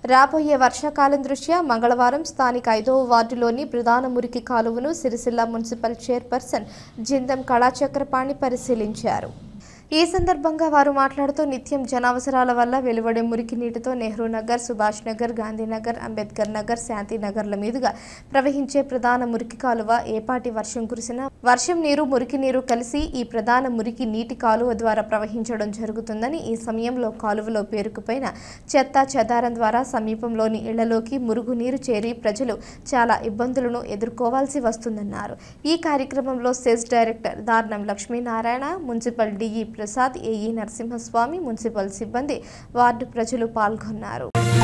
రాబోయే వర్షాకాలం దృష్ట్యా మంగళవారం స్థానిక ఐదవ వార్డులోని ప్రధాన మురికి కాలువను సిరిసిల్ల మున్సిపల్ చైర్పర్సన్ జిందం కళాచక్రపాణి పరిశీలించారు ఈ సందర్భంగా వారు మాట్లాడుతూ నిత్యం జనావసరాల వల్ల వెలువడే మురికి నీటితో నెహ్రూ నగర్ సుభాష్ నగర్ గాంధీనగర్ అంబేద్కర్ నగర్ శాంతి నగర్ల మీదుగా ప్రవహించే ప్రధాన మురికి కాలువ ఏపాటి వర్షం కురిసినా వర్షం నీరు మురికి నీరు కలిసి ఈ ప్రధాన మురికి నీటి కాలువ ద్వారా ప్రవహించడం జరుగుతుందని ఈ సమయంలో కాలువలో పేరుకుపోయిన చెత్త చెదారం ద్వారా సమీపంలోని ఇళ్లలోకి మురుగునీరు చేరి ప్రజలు చాలా ఇబ్బందులను ఎదుర్కోవాల్సి వస్తుందన్నారు ఈ కార్యక్రమంలో CESS director Darnam Lakshminarayana municipal DE Prasad AE Narasimhaswamy municipal సిబ్బంది వార్డు ప్రజలు పాల్గొన్నారు